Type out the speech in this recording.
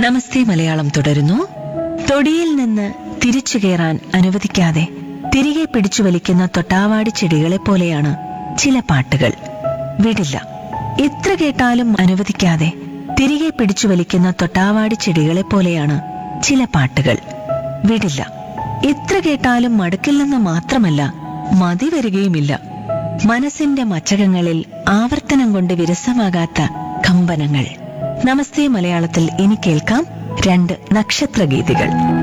നമസ്തേ മലയാളം തുടരുന്നു തൊടിയിൽ നിന്ന് തിരിച്ചു കയറാൻ അനുവദിക്കാതെ തിരികെ പിടിച്ചു വലിക്കുന്ന തൊട്ടാവാടി ചെടികളെ പോലെയാണ് ചില പാട്ടുകൾ വിടില്ല എത്ര കേട്ടാലും അനുവദിക്കാതെ തിരികെ പിടിച്ചു വലിക്കുന്ന തൊട്ടാവാടി ചെടികളെ പോലെയാണ് ചില പാട്ടുകൾ വിടില്ല എത്ര കേട്ടാലും മടുക്കില്ലെന്ന് മാത്രമല്ല മതി വരികയുമില്ല മനസ്സിന്റെ മച്ചകങ്ങളിൽ ആവർത്തനം കൊണ്ട് വിരസമാകാത്ത കമ്പനങ്ങൾ നമസ്തേ മലയാളത്തിൽ ഇനി കേൾക്കാം രണ്ട് നക്ഷത്രഗീതികൾ